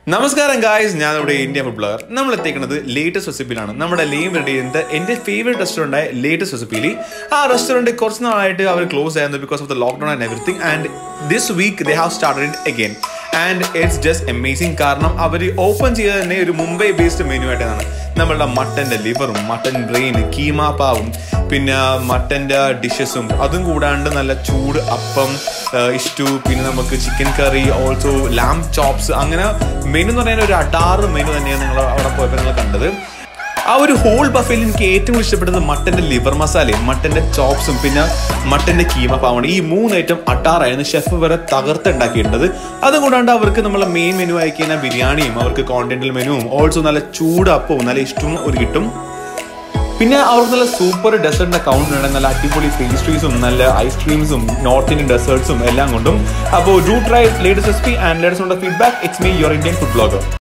നമസ്കാരം ഗായ്സ് ഞാൻ ഇവിടെ ഇന്ത്യ ഫുഡ് ബ്ലോഗർ നമ്മൾ എത്തിക്കുന്നത് ലേറ്റസ്റ്റ് റെസിപ്പിയിലാണ് നമ്മുടെ ലെയിം റെഡി ചെയ്യുന്നത് എൻ്റെ ഫേവറേറ്റ് റെസ്റ്റോറൻ്റ് ആയ ലേറ്റസ്റ്റ് റെസിപ്പിയിൽ ആ റെസ്റ്റോറൻറ്റ് കുറച്ച് നാളായിട്ട് അവർ ക്ലോസ് ആയിരുന്നു because of the lockdown and everything and this week they have started it again and it's just amazing കാരണം അവർ ഓപ്പൺ ചെയ്തത് തന്നെ ഒരു മുംബൈ ബേസ്ഡ് മെനു ആയിട്ടാണ് നമ്മളുടെ മട്ടൻ്റെ ലിവറും മട്ടൻ ബ്രെയിൻ കീമാ പാവും പിന്നെ മട്ടൻ്റെ ഡിഷസും അതും കൂടാണ്ട് നല്ല ചൂട് അപ്പം ഇഷ്ടു പിന്നെ നമുക്ക് chicken curry also lamb chops അങ്ങനെ മെനു എന്ന് പറയുന്നത് ഒരു അടാറ് മെനു തന്നെയാണ് നിങ്ങൾ അവിടെ പോയപ്പോൾ നിങ്ങൾ കണ്ടത് ആ ഒരു ഹോൾ ബഫയിൽ എനിക്ക് ഏറ്റവും ഇഷ്ടപ്പെട്ടത് മട്ടന്റെ ലിവർ മസാലയും മട്ടന്റെ ചോപ്സും പിന്നെ മട്ടന്റെ കീമ പാവാണ് ഈ മൂന്ന് ഐറ്റം അട്ടാറായിരുന്നു ഷെഫ് വരെ തകർത്തുണ്ടാക്കിയിട്ടത് അതുകൂടാണ്ട് അവർക്ക് നമ്മളെ മെയിൻ മെനു അയക്കുന്ന ബിരിയാണിയും അവർക്ക് കോണ്ടിനെന്റൽ മെനുവും ഓൾസോ നല്ല ചൂടപ്പവും നല്ല ഇഷ്ടവും ഒരു കിട്ടും പിന്നെ അവർക്ക് നല്ല സൂപ്പർ ഡെസേർട്ടിന്റെ കൗണ്ടർ ഉണ്ട് നല്ല അടിപൊളി പേസ്ട്രീസും നല്ല ഐസ്ക്രീംസും നോർത്ത് ഇന്ത്യൻ ഡെസേർട്സും എല്ലാം കൊണ്ടും അപ്പോൾ do try latest recipe and latest feedback it's me your Indian food blogger